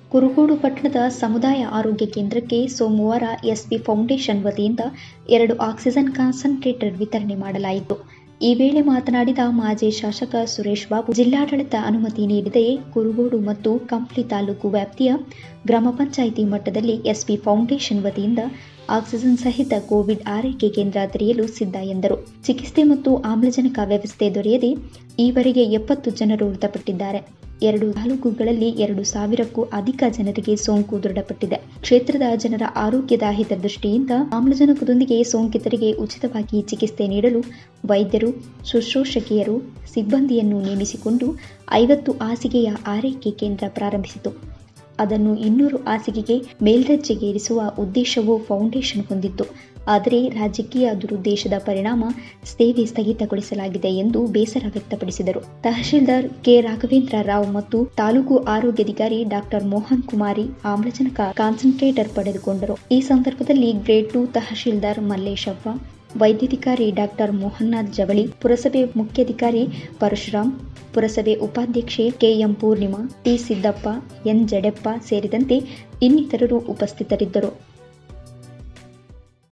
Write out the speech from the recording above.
ಕುರುಗೋಡು ಪಟ್ಟಣದ ಸಮುದಾಯ ಆರೋಗ್ಯ ಕೇಂದ್ರಕ್ಕೆ ಸೋಮವಾರ ಎಸ್ಪಿ ಫೌಂಡೇಶನ್ ವತಿಯಿಂದ ಎರಡು ಆಕ್ಸಿಜನ್ ಕಾನ್ಸಂಟ್ರೇಟರ್ ವಿತರಣೆ ಮಾಡಲಾಯಿತು ಈ ವೇಳೆ ಮಾತನಾಡಿದ ಮಾಜಿ ಶಾಸಕ ಸುರೇಶ್ ಬಾಬು ಜಿಲ್ಲಾಡಳಿತ ಅನುಮತಿ ನೀಡಿದೆ ಕುರುಗೋಡು ಮತ್ತು ಕಂಪ್ಲಿ ತಾಲೂಕು ವ್ಯಾಪ್ತಿಯ ಗ್ರಾಮ ಪಂಚಾಯಿತಿ ಮಟ್ಟದಲ್ಲಿ ಎಸ್ಪಿ ಫೌಂಡೇಶನ್ ವತಿಯಿಂದ ಆಕ್ಸಿಜನ್ ಸಹಿತ ಕೋವಿಡ್ ಆರೈಕೆ ಕೇಂದ್ರ ತೆರೆಯಲು ಸಿದ್ಧ ಎಂದರು ಚಿಕಿತ್ಸೆ ಮತ್ತು ಆಮ್ಲಜನಕ ವ್ಯವಸ್ಥೆ ದೊರೆಯದೆ ಈವರೆಗೆ ಎಪ್ಪತ್ತು ಜನರು ಮೃತಪಟ್ಟಿದ್ದಾರೆ ಎರಡು ತಾಲೂಕುಗಳಲ್ಲಿ ಎರಡು ಸಾವಿರಕ್ಕೂ ಅಧಿಕ ಜನರಿಗೆ ಸೋಂಕು ದೃಢಪಟ್ಟಿದೆ ಕ್ಷೇತ್ರದ ಜನರ ಆರೋಗ್ಯದ ಹಿತದೃಷ್ಟಿಯಿಂದ ಆಮ್ಲಜನಕದೊಂದಿಗೆ ಸೋಂಕಿತರಿಗೆ ಉಚಿತವಾಗಿ ಚಿಕಿತ್ಸೆ ನೀಡಲು ವೈದ್ಯರು ಶುಶ್ರೂಷಕಿಯರು ಸಿಬ್ಬಂದಿಯನ್ನು ನೇಮಿಸಿಕೊಂಡು ಐವತ್ತು ಹಾಸಿಗೆಯ ಆರೈಕೆ ಕೇಂದ್ರ ಪ್ರಾರಂಭಿಸಿತು ಅದನ್ನು ಇನ್ನೂರು ಹಾಸಿಗೆಗೆ ಮೇಲ್ದರ್ಜೆಗೇರಿಸುವ ಉದ್ದೇಶವು ಫೌಂಡೇಶನ್ ಹೊಂದಿತ್ತು ಆದರೆ ರಾಜಕೀಯ ದುರುದ್ದೇಶದ ಪರಿಣಾಮ ಸೇವೆ ಸ್ಥಗಿತಗೊಳಿಸಲಾಗಿದೆ ಎಂದು ಬೇಸರ ವ್ಯಕ್ತಪಡಿಸಿದರು ತಹಶೀಲ್ದಾರ್ ಕೆ ರಾಘವೇಂದ್ರ ರಾವ್ ಮತ್ತು ತಾಲೂಕು ಆರೋಗ್ಯಾಧಿಕಾರಿ ಡಾಕ್ಟರ್ ಮೋಹನ್ ಕುಮಾರಿ ಆಮ್ಲಜನಕ ಕಾನ್ಸಂಟ್ರೇಟರ್ ಪಡೆದುಕೊಂಡರು ಈ ಸಂದರ್ಭದಲ್ಲಿ ಗ್ರೇಡ್ ಟು ತಹಶೀಲ್ದಾರ್ ಮಲ್ಲೇಶವ್ವ ವೈದ್ಯಾಧಿಕಾರಿ ಡಾಕ್ಟರ್ ಮೋಹನ್ನಾಥ್ ಜವಳಿ ಪುರಸಭೆ ಮುಖ್ಯಾಧಿಕಾರಿ ಪರಶುರಾಮ್ ಪುರಸಭೆ ಉಪಾಧ್ಯಕ್ಷೆ KM Poornima T Siddappa N Jadeppa ಸೇರಿದಂತೆ ಇನ್ನಿತರರು ಉಪಸ್ಥಿತರಿದ್ದರು